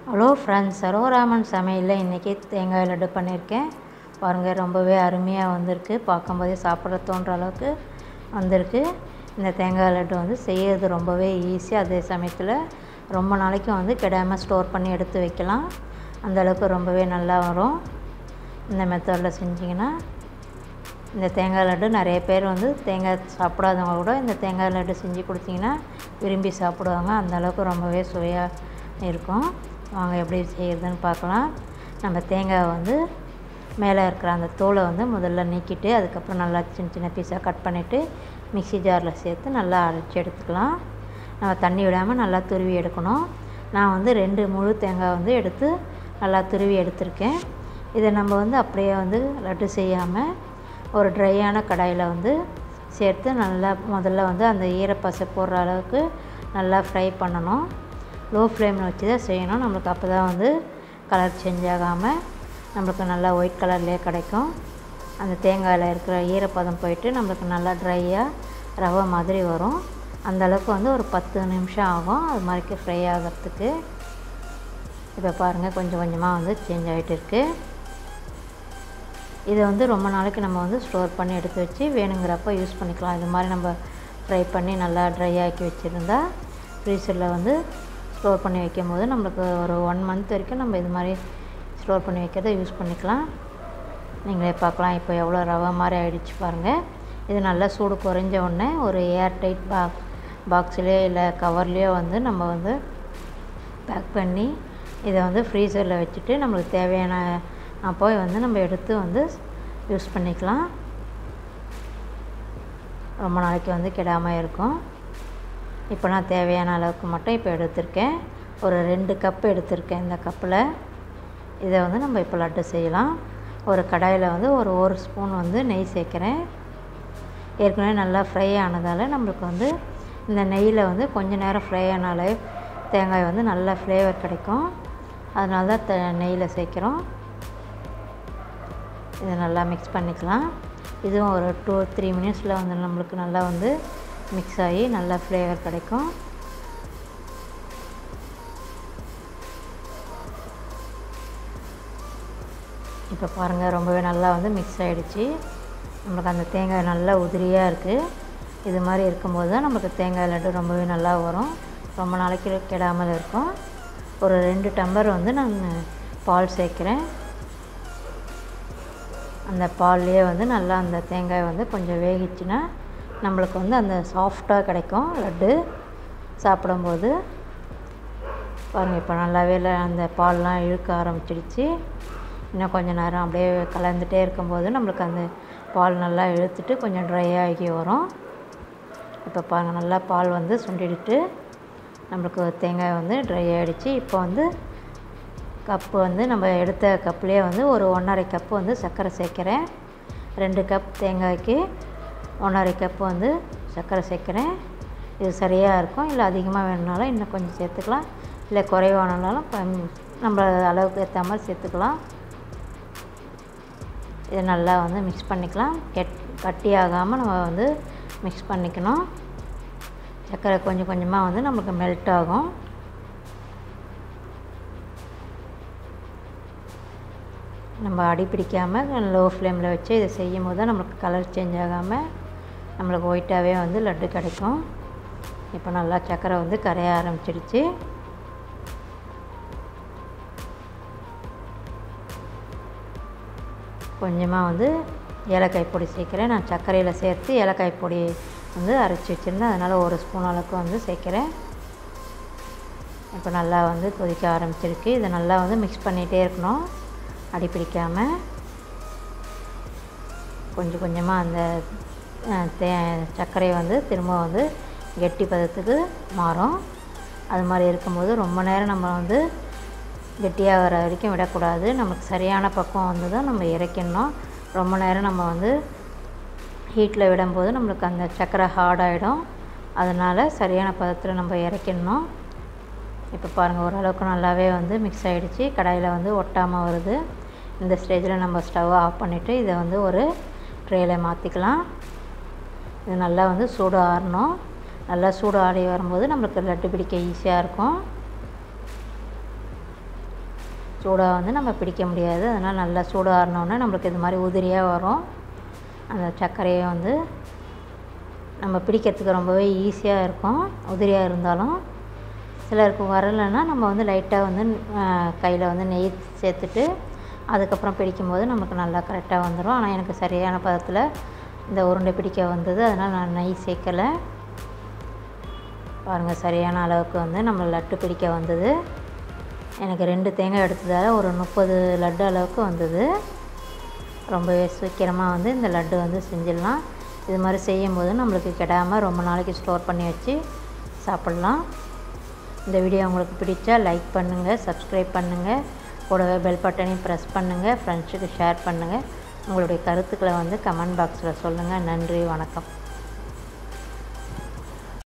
hello friends சரோராமன் சமையலில் இன்றைக்கி தேங்காய் லட்டு பண்ணியிருக்கேன் பாருங்கள் ரொம்பவே அருமையாக வந்திருக்கு பார்க்கும்போதே சாப்பிட தோன்ற அளவுக்கு வந்திருக்கு இந்த தேங்காய் லட்டு வந்து செய்யறது ரொம்பவே ஈஸி அதே சமயத்தில் ரொம்ப நாளைக்கு வந்து கெடாமல் ஸ்டோர் பண்ணி எடுத்து வைக்கலாம் அந்த அளவுக்கு ரொம்பவே நல்லா வரும் இந்த மெத்தடில் செஞ்சிங்கன்னா இந்த தேங்காய் லட்டு நிறைய பேர் வந்து தேங்காய் சாப்பிடாதவங்க கூட இந்த தேங்காய் லட்டு செஞ்சு கொடுத்தீங்கன்னா விரும்பி சாப்பிடுவாங்க அந்த அளவுக்கு ரொம்பவே சுவையாக இருக்கும் வாங்க எப்படி செய்கிறதுன்னு பார்க்கலாம் நம்ம தேங்காய் வந்து மேலே இருக்கிற அந்த தோலை வந்து முதல்ல நீக்கிட்டு அதுக்கப்புறம் நல்லா சின்ன சின்ன பீஸாக கட் பண்ணிவிட்டு மிக்ஸி ஜாரில் சேர்த்து நல்லா அரைச்சி எடுத்துக்கலாம் நம்ம தண்ணி விடாமல் நல்லா துருவி எடுக்கணும் நான் வந்து ரெண்டு முழு தேங்காய் வந்து எடுத்து நல்லா துருவி எடுத்திருக்கேன் இதை நம்ம வந்து அப்படியே வந்து லட்டு செய்யாமல் ஒரு ட்ரையான கடாயில் வந்து சேர்த்து நல்லா முதல்ல வந்து அந்த ஈரப்பசை போடுற அளவுக்கு நல்லா ஃப்ரை பண்ணணும் லோ ஃப்ளேமில் வச்சு தான் செய்யணும் நம்மளுக்கு அப்போ தான் வந்து கலர் சேஞ்ச் ஆகாமல் நம்மளுக்கு நல்லா ஒயிட் கலர்லேயே கிடைக்கும் அந்த தேங்காயில் இருக்கிற ஈரப்பதம் போயிட்டு நம்மளுக்கு நல்லா ட்ரையாக ரவை மாதிரி வரும் அந்த அளவுக்கு வந்து ஒரு பத்து நிமிஷம் ஆகும் அது மாதிரிக்கு ஃப்ரை ஆகிறதுக்கு இப்போ பாருங்கள் கொஞ்சம் கொஞ்சமாக வந்து சேஞ்ச் ஆகிட்டு இருக்குது இதை வந்து ரொம்ப நாளைக்கு நம்ம வந்து ஸ்டோர் பண்ணி எடுத்து வச்சு வேணுங்கிறப்ப யூஸ் பண்ணிக்கலாம் இது மாதிரி நம்ம ஃப்ரை பண்ணி நல்லா ட்ரை ஆக்கி வச்சுருந்தா ஃப்ரீசரில் வந்து ஸ்டோர் பண்ணி வைக்கும் போது நம்மளுக்கு ஒரு ஒன் மந்த் வரைக்கும் நம்ம இது மாதிரி ஸ்டோர் பண்ணி வைக்கிறத யூஸ் பண்ணிக்கலாம் நீங்களே பார்க்கலாம் இப்போ எவ்வளோ ரவை மாதிரி ஆகிடுச்சு பாருங்கள் இது நல்லா சூடு குறைஞ்ச உடனே ஒரு ஏர் டைட் பாக் பாக்ஸ்லேயோ இல்லை கவர்லேயோ வந்து நம்ம வந்து பேக் பண்ணி இதை வந்து ஃப்ரீசரில் வச்சுட்டு நம்மளுக்கு தேவையான அப்போ வந்து நம்ம எடுத்து வந்து யூஸ் பண்ணிக்கலாம் ரொம்ப நாளைக்கு வந்து கெடாமல் இருக்கும் இப்போ நான் தேவையான அளவுக்கு மட்டும் இப்போ எடுத்திருக்கேன் ஒரு ரெண்டு கப் எடுத்திருக்கேன் இந்த கப்பில் இதை வந்து நம்ம இப்போ லட்டு செய்யலாம் ஒரு கடாயில் வந்து ஒரு ஒரு ஸ்பூன் வந்து நெய் சேர்க்குறேன் ஏற்கனவே நல்லா ஃப்ரை ஆனதால் நம்மளுக்கு வந்து இந்த நெய்யில் வந்து கொஞ்ச நேரம் ஃப்ரை ஆனாலே தேங்காய் வந்து நல்ல ஃப்ளேவர் கிடைக்கும் அதனால தான் த நெய்யில் சேர்க்குறோம் இதை நல்லா மிக்ஸ் பண்ணிக்கலாம் இதுவும் ஒரு டூ த்ரீ மினிட்ஸில் வந்து நம்மளுக்கு நல்லா வந்து மிக்ஸ் ஆகி நல்லா ஃப்ளேவர் கிடைக்கும் இப்போ பாருங்கள் ரொம்பவே நல்லா வந்து மிக்ஸ் ஆகிடுச்சு நம்மளுக்கு அந்த தேங்காய் நல்லா உதிரியாக இருக்குது இது மாதிரி இருக்கும்போது தான் நமக்கு தேங்காய் லட்டு ரொம்பவே நல்லா வரும் ரொம்ப நாளைக்கு கெடாமல் இருக்கும் ஒரு ரெண்டு டம்ளர் வந்து நான் பால் சேர்க்குறேன் அந்த பால்லையே வந்து நல்லா அந்த தேங்காய் வந்து கொஞ்சம் வேகிச்சுன்னா நம்மளுக்கு வந்து அந்த சாஃப்டாக கிடைக்கும் லட்டு சாப்பிடும்போது பாருங்கள் இப்போ நல்லாவே அந்த பால்லாம் இழுக்க ஆரம்பிச்சிடுச்சு இன்னும் கொஞ்சம் நேரம் அப்படியே கலந்துகிட்டே இருக்கும்போது நம்மளுக்கு அந்த பால் நல்லா இழுத்துட்டு கொஞ்சம் ட்ரை ஆகி வரும் இப்போ பாருங்கள் நல்லா பால் வந்து சுண்டிடுட்டு நம்மளுக்கு தேங்காய் வந்து ட்ரை ஆகிடுச்சு இப்போ வந்து கப்பு வந்து நம்ம எடுத்த கப்லேயே வந்து ஒரு ஒன்றரை கப்பு வந்து சர்க்கரை சேர்க்குறேன் ரெண்டு கப் தேங்காய்க்கு ஒன்றரை கப்பு வந்து சர்க்கரை சேர்க்குறேன் இது சரியாக இருக்கும் இல்லை அதிகமாக வேணுனாலும் இன்னும் கொஞ்சம் சேர்த்துக்கலாம் இல்லை குறைவானாலும் நம்ம அளவுக்கு ஏற்ற மாதிரி சேர்த்துக்கலாம் இது நல்லா வந்து மிக்ஸ் பண்ணிக்கலாம் கெட் கட்டி ஆகாமல் நம்ம வந்து மிக்ஸ் பண்ணிக்கணும் சர்க்கரை கொஞ்சம் கொஞ்சமாக வந்து நமக்கு மெல்ட் ஆகும் நம்ம அடி பிடிக்காமல் லோ ஃப்ளேமில் வச்சு இதை செய்யும் போது தான் நம்மளுக்கு கலர் சேஞ்ச் ஆகாமல் நம்மளுக்கு ஒயிட்டாகவே வந்து லட்டு கிடைக்கும் இப்போ நல்லா சர்க்கரை வந்து கரைய ஆரம்பிச்சிடுச்சு கொஞ்சமாக வந்து ஏலக்காய் பொடி சேர்க்குறேன் நான் சர்க்கரையில் சேர்த்து ஏலக்காய் பொடி வந்து அரைச்சி வச்சுருந்தேன் அதனால் ஒரு ஸ்பூன் அளவுக்கு வந்து சேர்க்குறேன் இப்போ நல்லா வந்து கொதிக்க ஆரம்பிச்சிருக்கு இதை நல்லா வந்து மிக்ஸ் பண்ணிகிட்டே இருக்கணும் அடி பிடிக்காமல் கொஞ்சம் கொஞ்சமாக அந்த தே சர்க்கரையை வந்து திரும்ப வந்து கெட்டி பதத்துக்கு மாறும் அது மாதிரி இருக்கும்போது ரொம்ப நேரம் நம்ம வந்து கெட்டியாக வர வரைக்கும் விடக்கூடாது நமக்கு சரியான பக்குவம் வந்து தான் நம்ம இறக்கிடணும் ரொம்ப நேரம் நம்ம வந்து ஹீட்டில் விடும்போது நம்மளுக்கு அந்த சர்க்கரை ஹார்டாகிடும் அதனால் சரியான பதத்தில் நம்ம இறக்கிடணும் இப்போ பாருங்கள் ஓரளவுக்கு நல்லாவே வந்து மிக்ஸ் ஆகிடுச்சு கடாயில் வந்து ஒட்டாமல் வருது இந்த ஸ்டேஜில் நம்ம ஸ்டவ்வை ஆஃப் பண்ணிவிட்டு இதை வந்து ஒரு ட்ரேயில் மாற்றிக்கலாம் இது நல்லா வந்து சூடு ஆறணும் நல்லா சூடு ஆடி வரும்போது நம்மளுக்கு லட்டு பிடிக்க ஈஸியாக இருக்கும் சூடாக வந்து நம்ம பிடிக்க முடியாது அதனால் நல்லா சூடாக ஆறினோடனே நம்மளுக்கு இது மாதிரி உதிரியாக வரும் அந்த சர்க்கரையை வந்து நம்ம பிடிக்கிறதுக்கு ரொம்பவே ஈஸியாக இருக்கும் உதிரியாக இருந்தாலும் சிலருக்கு வரலைன்னா நம்ம வந்து லைட்டாக வந்து கையில் வந்து நெய் சேர்த்துட்டு அதுக்கப்புறம் பிடிக்கும்போது நமக்கு நல்லா கரெக்டாக வந்துடும் ஆனால் எனக்கு சரியான பதத்தில் இந்த உருண்டை பிடிக்க வந்தது அதனால் நான் நெய் சேர்க்கலை பாருங்கள் சரியான அளவுக்கு வந்து நம்ம லட்டு பிடிக்க வந்தது எனக்கு ரெண்டு தேங்காய் எடுத்ததால் ஒரு முப்பது லட்டு அளவுக்கு வந்தது ரொம்பவே சீக்கிரமாக வந்து இந்த லட்டு வந்து செஞ்சிடலாம் இது மாதிரி செய்யும்போது நம்மளுக்கு கெடாமல் ரொம்ப நாளைக்கு ஸ்டோர் பண்ணி வச்சு சாப்பிட்லாம் இந்த வீடியோ உங்களுக்கு பிடிச்சா லைக் பண்ணுங்கள் சப்ஸ்கிரைப் பண்ணுங்கள் கூடவே பெல் பட்டனையும் ப்ரெஸ் பண்ணுங்கள் ஃப்ரெண்ட்ஸுக்கு ஷேர் பண்ணுங்கள் உங்களுடைய கருத்துக்களை வந்து கமெண்ட் பாக்ஸில் சொல்லுங்கள் நன்றி வணக்கம்